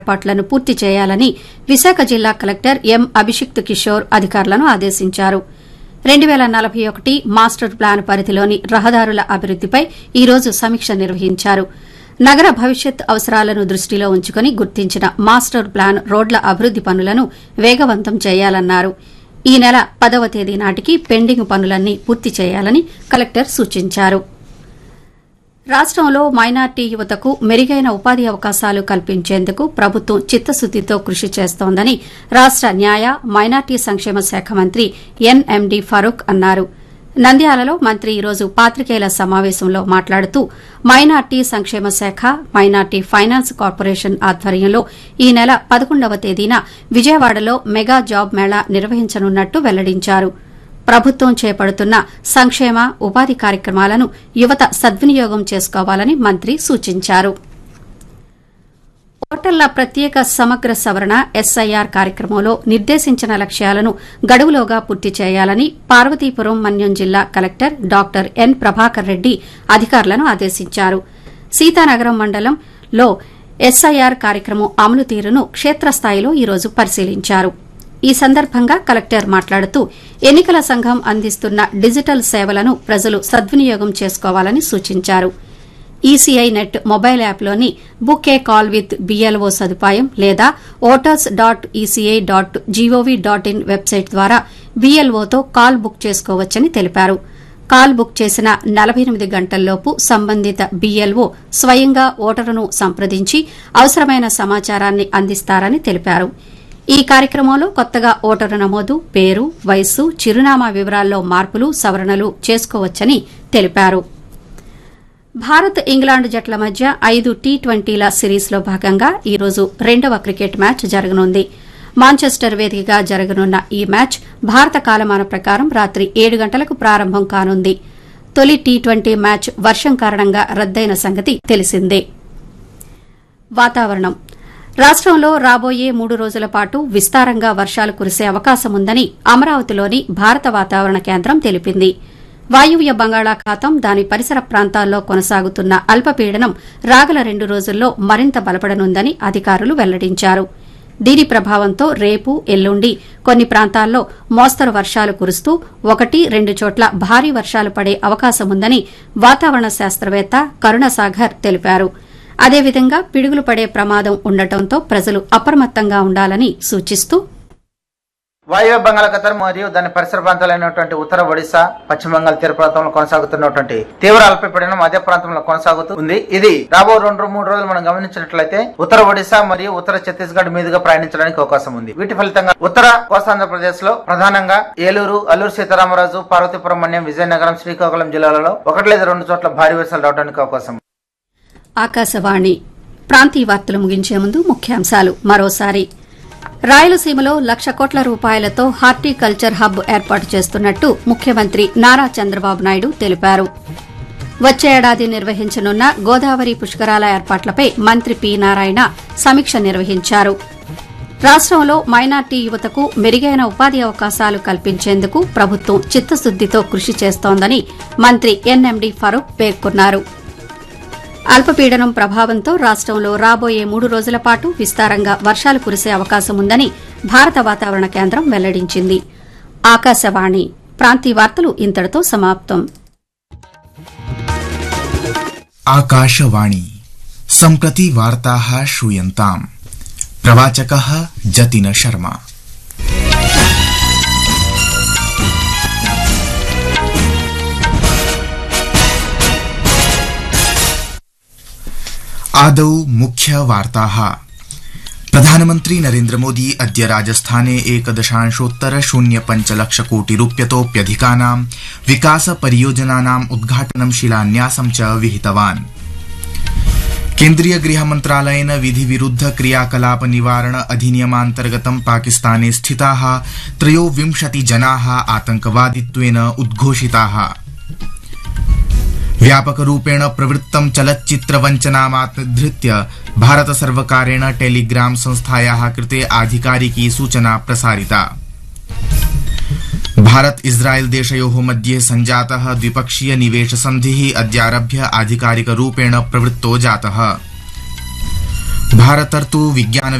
ఏర్పాట్లను పూర్తి చేయాలని విశాఖ జిల్లా కలెక్టర్ ఎం అభిషిక్త్ కిషోర్ అధికారులను ఆదేశించారు రెండు పేల నలభై ఒకటి మాస్టర్ ప్లాన్ పరిధిలోని రహదారుల అభివృద్దిపై ఈ రోజు సమీక్ష నిర్వహించారు నగర భవిష్యత్ అవసరాలను దృష్టిలో ఉంచుకుని గుర్తించిన మాస్టర్ ప్లాన్ రోడ్ల అభివృద్ది పనులను వేగవంతం చేయాలన్నారు ఈ నెల పదవ తేదీ నాటికి పెండింగ్ పనులన్నీ పూర్తి చేయాలని కలెక్టర్ సూచించారు రాష్టంలో మైనార్టీ యువతకు మెరుగైన ఉపాధి అవకాశాలు కల్పించేందుకు ప్రభుత్వం చిత్తశుద్దితో కృషి చేస్తోందని రాష్ట న్యాయ మైనార్టీ సంక్షేమ శాఖ మంత్రి ఎన్ఎండి ఫరూక్ అన్నారు నంద్యాలలో మంత్రి ఈరోజు పాత్రికేయుల సమావేశంలో మాట్లాడుతూ మైనార్టీ సంక్షేమ శాఖ మైనార్టీ ఫైనాన్స్ కార్పొరేషన్ ఆధ్వర్యంలో ఈ నెల పదకొండవ తేదీన విజయవాడలో మెగా జాబ్ మేళా నిర్వహించనున్నట్టు వెల్లడించారు ప్రభుత్వం చేపడుతున్న సంక్షేమ ఉపాధి కార్యక్రమాలను యువత సద్వినియోగం చేసుకోవాలని మంత్రి సూచించారు ఓటర్ల ప్రత్యేక సమగ్ర సవరణ ఎస్ఐఆర్ కార్యక్రమంలో నిర్దేశించిన లక్ష్యాలను గడువులోగా పూర్తి చేయాలని పార్వతీపురం మన్యం జిల్లా collector doctor N Prabhakar Reddy అధికారులను ఆదేశించారు సీతానగరం మండలంలో ఎస్ఐఆర్ కార్యక్రమం అమలు తీరును క్షేత్రస్థాయిలో ఈరోజు పరిశీలించారు ఈ సందర్భంగా కలెక్టర్ మాట్లాడుతూ ఎన్నికల సంఘం అందిస్తున్న డిజిటల్ సేవలను ప్రజలు సద్వినియోగం చేసుకోవాలని సూచించారు ఈసీఐ నెట్ మొబైల్ యాప్లోని book a call with BLO సదుపాయం లేదా voters dot ECI dot gov dot in website ద్వారా బీఎల్ఓతో కాల్ బుక్ చేసుకోవచ్చని తెలిపారు కాల్ బుక్ చేసిన నలభై ఎనిమిది గంటల్లోపు సంబంధిత బీఎల్ఓ స్వయంగా ఓటరును సంప్రదించి అవసరమైన సమాచారాన్ని అందిస్తారని తెలిపారు ఈ కార్యక్రమంలో కొత్తగా ఓటరు నమోదు పేరు వయస్సు చిరునామా వివరాల్లో మార్పులు సవరణలు చేసుకోవచ్చని తెలిపారు భారత్ ఇంగ్లాండ్ జట్ల మధ్య ఐదు టీ ట్వంటీల సిరీస్లో భాగంగా ఈరోజు రెండవ క్రికెట్ మ్యాచ్ జరగనుంది మాంచెస్టర్ వేదికగా జరగనున్న ఈ మ్యాచ్ భారత కాలమాన ప్రకారం రాత్రి ఏడు గంటలకు ప్రారంభం కానుంది తొలి టీ ట్వంటీ మ్యాచ్ వర్షం కారణంగా రద్దయిన సంగతి తెలిసిందే వాతావరణం రాష్టంలో రాబోయే మూడు రోజుల పాటు విస్తారంగా వర్షాలు కురిసే అవకాశముందని అమరావతిలోని భారత వాతావరణ కేంద్రం తెలిపింది వాయువ్య బంగాళాఖాతం దాని పరిసర ప్రాంతాల్లో కొనసాగుతున్న అల్పపీడనం రాగల రెండు రోజుల్లో మరింత బలపడనుందని అధికారులు వెల్లడించారు దీని ప్రభావంతో రేపు ఎల్లుండి కొన్ని ప్రాంతాల్లో మోస్తరు వర్షాలు కురుస్తూ ఒకటి రెండు చోట్ల భారీ వర్షాలు పడే అవకాశముందని వాతావరణ శాస్త్రవేత్త కరుణసాగర్ తెలిపారు అదేవిధంగా పిడుగులు పడే ప్రమాదం ఉండటంతో ప్రజలు అప్రమత్తంగా ఉండాలని సూచిస్తూ వాయువ్య బంగాళాఖాతం మరియు దాని పరిసర ప్రాంతాలైనటువంటి ఉత్తర ఒడిశా పశ్చిమ బంగాళ తీర ప్రాంతంలో కొనసాగుతున్నటువంటి తీవ్ర అల్పపీడనం అదే ప్రాంతంలో కొనసాగుతూ ఉంది ఇది రాబో రెండు మూడు రోజులు మనం గమనించినట్లయితే ఉత్తర ఒడిశా మరియు ఉత్తర ఛత్తీస్గఢ్ మీదుగా ప్రయాణించడానికి అవకాశం ఉంది వీటి ఫలితంగా ఉత్తర కోస్తాంధ్రప్రదేశ్ లో ప్రధానంగా ఏలూరు అల్లూరు సీతారామరాజు పార్వతీపురం మన్యం విజయనగరం శ్రీకాకుళం జిల్లాలలో ఒకటి లేదా రెండు చోట్ల భారీ వర్షాలు రావడానికి అవకాశం ఉంది. ఆకాశవాణి ప్రాంతీయ వార్తలు ముగించే ముందు ముఖ్యాంశాలు మరోసారి రాయలసీమలో లక్ష కోట్ల రూపాయలతో హార్టికల్చర్ హబ్ ఏర్పాటు చేస్తున్నట్టు ముఖ్యమంత్రి నారా చంద్రబాబు నాయుడు తెలిపారు వచ్చే ఏడాది నిర్వహించనున్న గోదావరి పుష్కరాల ఏర్పాట్లపై మంత్రి పి నారాయణ సమీక్ష నిర్వహించారు రాష్టంలో మైనార్టీ యువతకు మెరుగైన ఉపాధి అవకాశాలు కల్పించేందుకు ప్రభుత్వం చిత్తశుద్దితో కృషి చేస్తోందని మంత్రి ఎన్ఎండి ఫరూక్ పేర్కొన్నారు అల్పపీడనం ప్రభావంతో రాష్టంలో రాబోయే మూడు రోజుల పాటు విస్తారంగా వర్షాలు కురిసే అవకాశం ఉందని భారత వాతావరణ కేంద్రం వెల్లడించింది ఆకాశవాణి ప్రాంతీయ వార్తలు ఇంతటితో సమాప్తం आकाशवाणी सम्प्रति वार्ताः श्रूयन्ताम् प्रवाचकः जतिन शर्मा आदौ मुख्यवार्ताः प्रधानमन्त्री नरेन्द्रमोदी अद्य राजस्थाने एकदशांशोत्तर शून्य पञ्चलक्ष कोटि रूप्यतोप्यधिकानां विकास परियोजनानाम् उद्घाटनं शिलान्यासं च विहितवान् केन्द्रीय गृहमन्त्रालयेन विधिविरुद्ध क्रियाकलाप निवारण अधिनियमान्तर्गतं पाकिस्ताने स्थिताः त्रयोविंशति जनाः आतंकवादित्वेन उद्घोषिताः व्यापकरूपेण प्रवृत्तं चलच्चित्रवञ्चनामाधृत्य भारतसर्वकारेण टेलीग्राम संस्थायाः कृते आधिकारिकी सूचना प्रसारिता भारत इस्रायल देशयोः मध्ये सञ्जातः द्विपक्षीय निवेश सन्धिः अद्यारभ्य आधिकारिकरूपेण प्रवृत्तो जातः भारतर्तु विज्ञान